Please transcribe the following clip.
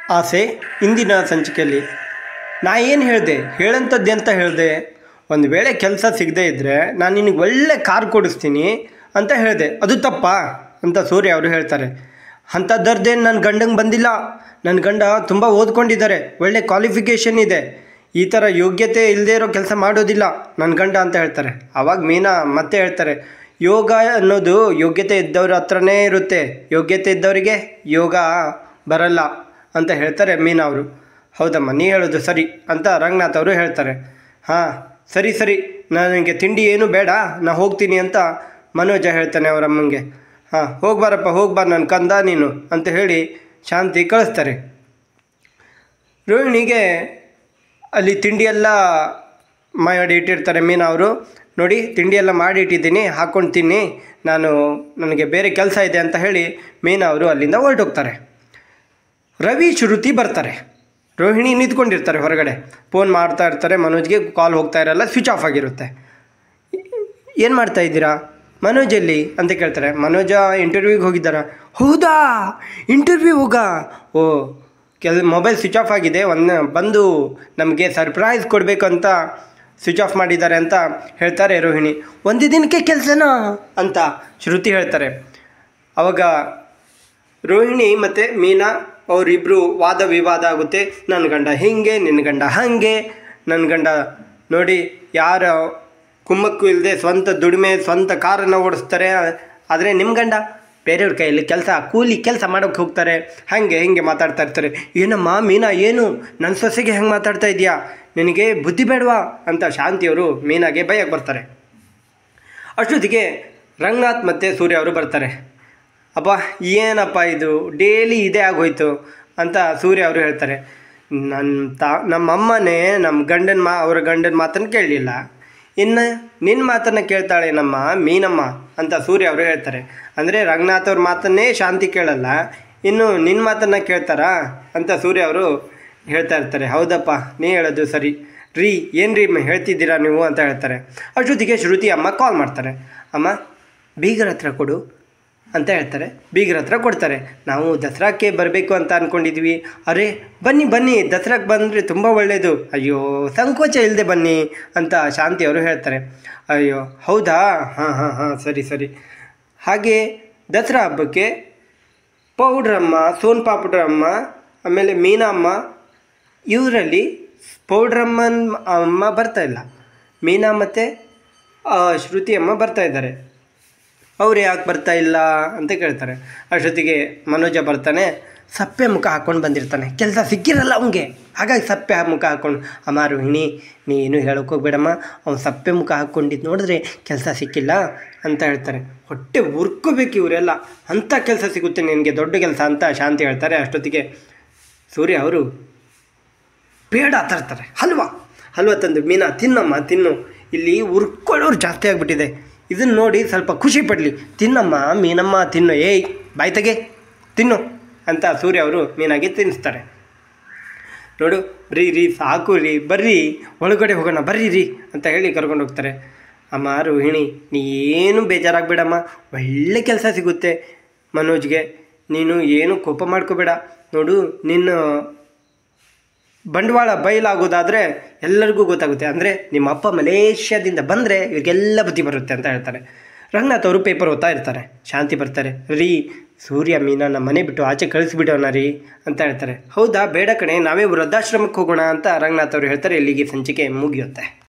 ಆಸೆ ಇಂದಿನ ಸಂಚಿಕೆಯಲ್ಲಿ ನಾ ಏನು ಹೇಳಿದೆ ಹೇಳಂಥದ್ದು ಅಂತ ಹೇಳಿದೆ ಒಂದು ವೇಳೆ ಕೆಲಸ ಸಿಗದೇ ಇದ್ದರೆ ನಾನು ನಿನಗೆ ಒಳ್ಳೆ ಕಾರ್ ಕೊಡಿಸ್ತೀನಿ ಅಂತ ಹೇಳಿದೆ ಅದು ತಪ್ಪಾ ಅಂತ ಸೂರ್ಯ ಅವರು ಹೇಳ್ತಾರೆ ಅಂಥದ್ದರ್ದೇನು ನನ್ನ ಗಂಡಂಗೆ ಬಂದಿಲ್ಲ ನನ್ನ ಗಂಡ ತುಂಬ ಓದ್ಕೊಂಡಿದ್ದಾರೆ ಒಳ್ಳೆ ಕ್ವಾಲಿಫಿಕೇಷನ್ ಇದೆ ಈ ಥರ ಯೋಗ್ಯತೆ ಇಲ್ಲದೇ ಇರೋ ಕೆಲಸ ಮಾಡೋದಿಲ್ಲ ನನ್ನ ಗಂಡ ಅಂತ ಹೇಳ್ತಾರೆ ಆವಾಗ ಮೀನಾ ಮತ್ತೆ ಹೇಳ್ತಾರೆ ಯೋಗ ಅನ್ನೋದು ಯೋಗ್ಯತೆ ಇದ್ದವ್ರ ಹತ್ರನೇ ಇರುತ್ತೆ ಯೋಗ್ಯತೆ ಇದ್ದವರಿಗೆ ಯೋಗ ಬರಲ್ಲ ಅಂತ ಹೇಳ್ತಾರೆ ಮೀನಾ ಅವರು ಹೌದಮ್ಮ ನೀ ಹೇಳೋದು ಸರಿ ಅಂತ ರಂಗನಾಥ್ ಅವರು ಹೇಳ್ತಾರೆ ಹಾಂ ಸರಿ ಸರಿ ನನಗೆ ತಿಂಡಿ ಏನು ಬೇಡ ನಾ ಹೋಗ್ತೀನಿ ಅಂತ ಮನೋಜ ಹೇಳ್ತಾನೆ ಅವರ ಅಮ್ಮಂಗೆ ಹಾಂ ಹೋಗ್ಬಾರಪ್ಪ ಹೋಗ್ಬಾರ ನನ್ನ ಕಂದ ನೀನು ಅಂತ ಹೇಳಿ ಶಾಂತಿ ಕಳಿಸ್ತಾರೆ ರೋಹಿಣಿಗೆ ಅಲ್ಲಿ ತಿಂಡಿ ಎಲ್ಲ ಮಾಡಿ ಇಟ್ಟಿರ್ತಾರೆ ಮೀನಾ ಅವರು ನೋಡಿ ತಿಂಡಿ ಎಲ್ಲ ಮಾಡಿ ಇಟ್ಟಿದ್ದೀನಿ ಹಾಕ್ಕೊಂಡು ತಿನ್ನಿ ನಾನು ನನಗೆ ಬೇರೆ ಕೆಲಸ ಇದೆ ಅಂತ ಹೇಳಿ ಮೀನಾ ಅವರು ಅಲ್ಲಿಂದ ಹೊರಟೋಗ್ತಾರೆ ರವಿ ಶ್ರುತಿ ಬರ್ತಾರೆ ರೋಹಿಣಿ ನಿಂತ್ಕೊಂಡಿರ್ತಾರೆ ಹೊರಗಡೆ ಫೋನ್ ಮಾಡ್ತಾ ಇರ್ತಾರೆ ಮನೋಜ್ಗೆ ಕಾಲ್ ಹೋಗ್ತಾ ಇರಲ್ಲ ಸ್ವಿಚ್ ಆಫ್ ಆಗಿರುತ್ತೆ ಏನು ಮಾಡ್ತಾ ಇದ್ದೀರಾ ಮನೋಜ್ ಎಲ್ಲಿ ಅಂತ ಕೇಳ್ತಾರೆ ಮನೋಜ ಇಂಟರ್ವ್ಯೂಗೆ ಹೋಗಿದ್ದಾರಾ ಹೌದಾ ಇಂಟರ್ವ್ಯೂ ಹೋಗ ಓ ಕೆಲ ಮೊಬೈಲ್ ಸ್ವಿಚ್ ಆಫ್ ಆಗಿದೆ ಒಂದು ಬಂದು ನಮಗೆ ಸರ್ಪ್ರೈಸ್ ಕೊಡಬೇಕು ಅಂತ ಸ್ವಿಚ್ ಆಫ್ ಮಾಡಿದ್ದಾರೆ ಅಂತ ಹೇಳ್ತಾರೆ ರೋಹಿಣಿ ಒಂದು ದಿನಕ್ಕೆ ಕೆಲಸನಾ ಅಂತ ಶ್ರುತಿ ಹೇಳ್ತಾರೆ ಅವಾಗ ರೋಹಿಣಿ ಮತ್ತು ಮೀನಾ ಅವರಿಬ್ಬರು ವಾದ ವಿವಾದ ಆಗುತ್ತೆ ನನ್ನ ಗಂಡ ಹೀಗೆ ನಿನ್ನ ಗಂಡ ಹಾಗೆ ನನ್ನ ಗಂಡ ನೋಡಿ ಯಾರ ಕುಮ್ಮಕ್ಕು ಇಲ್ಲದೆ ಸ್ವಂತ ದುಡಿಮೆ ಸ್ವಂತ ಕಾರನ್ನು ಓಡಿಸ್ತಾರೆ ಆದರೆ ನಿಮ್ಮ ಗಂಡ ಬೇರೆಯವ್ರ ಕೈಯಲ್ಲಿ ಕೆಲಸ ಕೂಲಿ ಕೆಲಸ ಮಾಡೋಕ್ಕೆ ಹೋಗ್ತಾರೆ ಹಾಗೆ ಹಿಂಗೆ ಮಾತಾಡ್ತಾ ಇರ್ತಾರೆ ಏನಮ್ಮ ಮೀನಾ ಏನು ನನ್ನ ಸೊಸೆಗೆ ಹೆಂಗೆ ಮಾತಾಡ್ತಾ ಇದೆಯಾ ನಿನಗೆ ಬುದ್ಧಿ ಬೇಡವಾ ಅಂತ ಶಾಂತಿಯವರು ಮೀನಾಗೆ ಭಯಕ್ಕೆ ಬರ್ತಾರೆ ಅಷ್ಟೊತ್ತಿಗೆ ರಂಗನಾಥ್ ಮತ್ತು ಸೂರ್ಯ ಅವರು ಬರ್ತಾರೆ ಅಪ್ಪ ಏನಪ್ಪ ಇದು ಡೈಲಿ ಇದೇ ಆಗೋಯ್ತು ಅಂತ ಸೂರ್ಯ ಅವರು ಹೇಳ್ತಾರೆ ನನ್ನ ತಾ ನಮ್ಮ ಅಮ್ಮನೇ ನಮ್ಮ ಗಂಡನ ಮಾ ಅವರ ಗಂಡನ ಮಾತನ್ನು ಕೇಳಲಿಲ್ಲ ಇನ್ನು ನಿನ್ನ ಮಾತನ್ನು ಕೇಳ್ತಾಳೆ ನಮ್ಮ ಮೀನಮ್ಮ ಅಂತ ಸೂರ್ಯ ಅವರು ಹೇಳ್ತಾರೆ ಅಂದರೆ ರಂಗನಾಥ್ ಅವ್ರ ಮಾತನ್ನೇ ಶಾಂತಿ ಕೇಳಲ್ಲ ಇನ್ನು ನಿನ್ನ ಮಾತನ್ನು ಕೇಳ್ತಾರಾ ಅಂತ ಸೂರ್ಯ ಅವರು ಹೇಳ್ತಾ ಇರ್ತಾರೆ ಹೌದಪ್ಪ ನೀ ಹೇಳೋದು ಸರಿ ರೀ ಏನು ರೀ ಹೇಳ್ತಿದ್ದೀರಾ ನೀವು ಅಂತ ಹೇಳ್ತಾರೆ ಅಷ್ಟೊತ್ತಿಗೆ ಶ್ರುತಿ ಅಮ್ಮ ಕಾಲ್ ಮಾಡ್ತಾರೆ ಅಮ್ಮ ಬೀಗರ ಹತ್ರ ಕೊಡು ಅಂತ ಹೇಳ್ತಾರೆ ಬೀಗರ ಹತ್ರ ಕೊಡ್ತಾರೆ ನಾವು ದಸರಾಕ್ಕೆ ಬರಬೇಕು ಅಂತ ಅಂದ್ಕೊಂಡಿದ್ವಿ ಅರೆ ಬನ್ನಿ ಬನ್ನಿ ದಸರಾಕ್ಕೆ ಬಂದರೆ ತುಂಬ ಒಳ್ಳೆಯದು ಅಯ್ಯೋ ಸಂಕೋಚ ಇಲ್ಲದೆ ಬನ್ನಿ ಅಂತ ಶಾಂತಿ ಅವರು ಹೇಳ್ತಾರೆ ಅಯ್ಯೋ ಹೌದಾ ಹಾಂ ಹಾಂ ಹಾಂ ಸರಿ ಸರಿ ಹಾಗೆ ದಸರಾ ಹಬ್ಬಕ್ಕೆ ಪೌಡ್ರಮ್ಮ ಸೋನ್ ಪಾಪುಡ್ರಮ್ಮ ಆಮೇಲೆ ಮೀನಮ್ಮ ಇವರಲ್ಲಿ ಪೌಡ್ರಮ್ಮನ ಅಮ್ಮ ಬರ್ತಾ ಇಲ್ಲ ಮೀನಾ ಮತ್ತು ಶ್ರುತಿ ಅಮ್ಮ ಬರ್ತಾ ಇದ್ದಾರೆ ಅವ್ರು ಯಾಕೆ ಬರ್ತಾ ಇಲ್ಲ ಅಂತ ಕೇಳ್ತಾರೆ ಅಷ್ಟೊತ್ತಿಗೆ ಮನೋಜ ಬರ್ತಾನೆ ಸಪ್ಪೆ ಮುಖ ಹಾಕ್ಕೊಂಡು ಬಂದಿರ್ತಾನೆ ಕೆಲಸ ಸಿಕ್ಕಿರಲ್ಲ ಅವನಿಗೆ ಹಾಗಾಗಿ ಸಪ್ಪೆ ಮುಖ ಹಾಕ್ಕೊಂಡು ಅಮ್ಮ ರೋಹಿಣಿ ನೀನು ಹೇಳೋಕೆ ಹೋಗ್ಬೇಡಮ್ಮ ಅವ್ನು ಸಪ್ಪೆ ಮುಖ ಹಾಕ್ಕೊಂಡಿದ್ದು ನೋಡಿದ್ರೆ ಕೆಲಸ ಸಿಕ್ಕಿಲ್ಲ ಅಂತ ಹೇಳ್ತಾರೆ ಹೊಟ್ಟೆ ಉರ್ಕೋಬೇಕು ಇವರೆಲ್ಲ ಅಂಥ ಕೆಲಸ ಸಿಗುತ್ತೆ ನಿನಗೆ ದೊಡ್ಡ ಕೆಲಸ ಅಂತ ಶಾಂತಿ ಹೇಳ್ತಾರೆ ಅಷ್ಟೊತ್ತಿಗೆ ಸೂರ್ಯ ಅವರು ಪೇಡ ತರ್ತಾರೆ ಹಲ್ವಾ ಹಲ್ವಾ ತಂದು ಮೀನಾ ತಿನ್ನಮ್ಮ ತಿನ್ನು ಇಲ್ಲಿ ಉರ್ಕೊಳ್ಳೋರು ಜಾಸ್ತಿ ಆಗಿಬಿಟ್ಟಿದೆ ಇದನ್ನು ನೋಡಿ ಸ್ವಲ್ಪ ಖುಷಿ ಪಡಲಿ ತಿನ್ನಮ್ಮ ಮೀನಮ್ಮ ತಿನ್ನು ಏಯ್ ಬಾಯ್ ತೆಗೆ ತಿನ್ನು ಅಂತ ಸೂರ್ಯ ಅವರು ಮೀನಾಗಿ ತಿನ್ನಿಸ್ತಾರೆ ನೋಡು ರೀ ರೀ ಸಾಕು ರೀ ಬರ್ರಿ ಒಳಗಡೆ ಹೋಗೋಣ ಬರ್ರಿ ರೀ ಅಂತ ಹೇಳಿ ಕರ್ಕೊಂಡು ಹೋಗ್ತಾರೆ ಅಮ್ಮ ರೋಹಿಣಿ ನೀ ಏನು ಬೇಜಾರಾಗಬೇಡಮ್ಮ ಒಳ್ಳೆ ಕೆಲಸ ಸಿಗುತ್ತೆ ಮನೋಜ್ಗೆ ನೀನು ಏನು ಕೋಪ ಮಾಡ್ಕೋಬೇಡ ನೋಡು ನಿನ್ನ ಬಂಡವಾಳ ಬಯಲಾಗೋದಾದರೆ ಎಲ್ಲರಿಗೂ ಗೊತ್ತಾಗುತ್ತೆ ಅಂದರೆ ನಿಮ್ಮ ಅಪ್ಪ ಮಲೇಷ್ಯಾದಿಂದ ಬಂದರೆ ಇವ್ರಿಗೆಲ್ಲ ಬುದ್ಧಿ ಬರುತ್ತೆ ಅಂತ ಹೇಳ್ತಾರೆ ರಂಗನಾಥ್ ಅವರು ಪೇಪರ್ ಓದ್ತಾ ಇರ್ತಾರೆ ಶಾಂತಿ ಬರ್ತಾರೆ ರೀ ಸೂರ್ಯ ಮೀನನ್ನ ಮನೆ ಬಿಟ್ಟು ಆಚೆ ಕಳಿಸ್ಬಿಡೋಣ ರೀ ಅಂತ ಹೇಳ್ತಾರೆ ಹೌದಾ ಬೇಡ ಕಣೆ ನಾವೇ ವೃದ್ಧಾಶ್ರಮಕ್ಕೆ ಹೋಗೋಣ ಅಂತ ರಂಗನಾಥ್ ಅವರು ಹೇಳ್ತಾರೆ ಇಲ್ಲಿಗೆ ಸಂಚಿಕೆ ಮುಗಿಯುತ್ತೆ